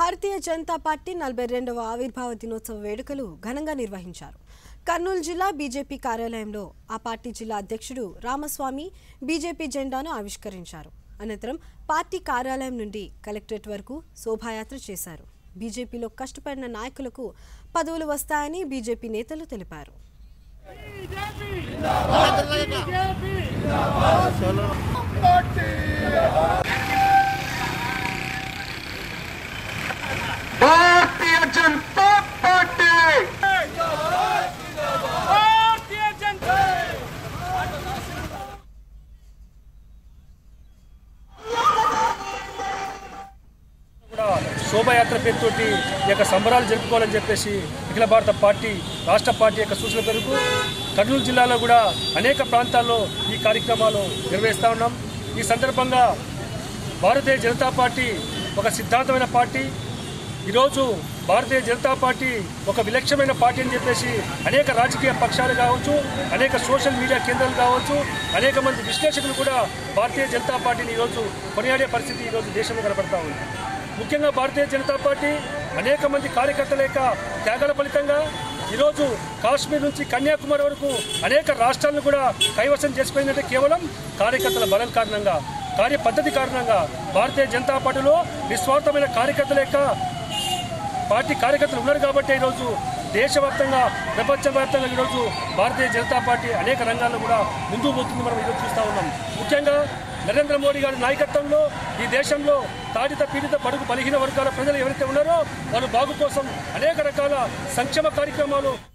భారతీయ Janata party నలభై రెండవ ఆవిర్భావ దినోత్సవ వేడుకలు ఘనంగా నిర్వహించారు కర్నూలు జిల్లా బీజేపీ కార్యాలయంలో ఆ పార్టీ జిల్లా అధ్యక్షుడు రామస్వామి బీజేపీ జెండాను ఆవిష్కరించారు అనంతరం పార్టీ కార్యాలయం నుండి కలెక్టరేట్ వరకు శోభాయాత్ర చేశారు బీజేపీలో కష్టపడిన నాయకులకు పదవులు వస్తాయని బీజేపీ నేతలు తెలిపారు भारतीय जनता पार्टी भारतीय जनता కూడా శోభాయాత్ర పేరుతోటి ఈ యొక్క సంబరాలు జరుపుకోవాలని చెప్పేసి అఖిల భారత పార్టీ రాష్ట్ర పార్టీ యొక్క సూచన మేరకు కర్నూలు జిల్లాలో కూడా అనేక ప్రాంతాల్లో ఈ కార్యక్రమాలు నిర్వహిస్తూ ఉన్నాం ఈ సందర్భంగా భారతీయ జనతా పార్టీ ఒక సిద్ధాంతమైన పార్టీ ఈరోజు భారతీయ జనతా పార్టీ ఒక విలక్షణమైన పార్టీ అని చెప్పేసి అనేక రాజకీయ పక్షాలు కావచ్చు అనేక సోషల్ మీడియా కేంద్రాలు కావచ్చు అనేక మంది విశ్లేషకులు కూడా భారతీయ జనతా పార్టీని ఈరోజు కొనియాడే పరిస్థితి ఈరోజు దేశంలో కనబడతా ఉంది ముఖ్యంగా భారతీయ జనతా పార్టీ అనేక మంది కార్యకర్తల యొక్క త్యాగాల ఫలితంగా ఈరోజు కాశ్మీర్ నుంచి కన్యాకుమారి వరకు అనేక రాష్ట్రాలను కూడా కైవసం చేసుకుపోయిందంటే కేవలం కార్యకర్తల బలం కారణంగా కార్య పద్ధతి కారణంగా భారతీయ జనతా పార్టీలో నిస్వార్థమైన కార్యకర్తల యొక్క పార్టీ కార్యకర్తలు ఉన్నారు కాబట్టి ఈరోజు దేశవ్యాప్తంగా ప్రపంచవ్యాప్తంగా ఈరోజు భారతీయ జనతా పార్టీ అనేక రంగాల్లో కూడా ముందుకు పోతుంది మనం ఈరోజు చూస్తూ ఉన్నాం ముఖ్యంగా నరేంద్ర మోడీ గారి నాయకత్వంలో ఈ దేశంలో తాడిత పీడిత బడుగు బలహీన వర్గాల ప్రజలు ఎవరైతే ఉన్నారో వారు బాగు కోసం అనేక రకాల సంక్షేమ కార్యక్రమాలు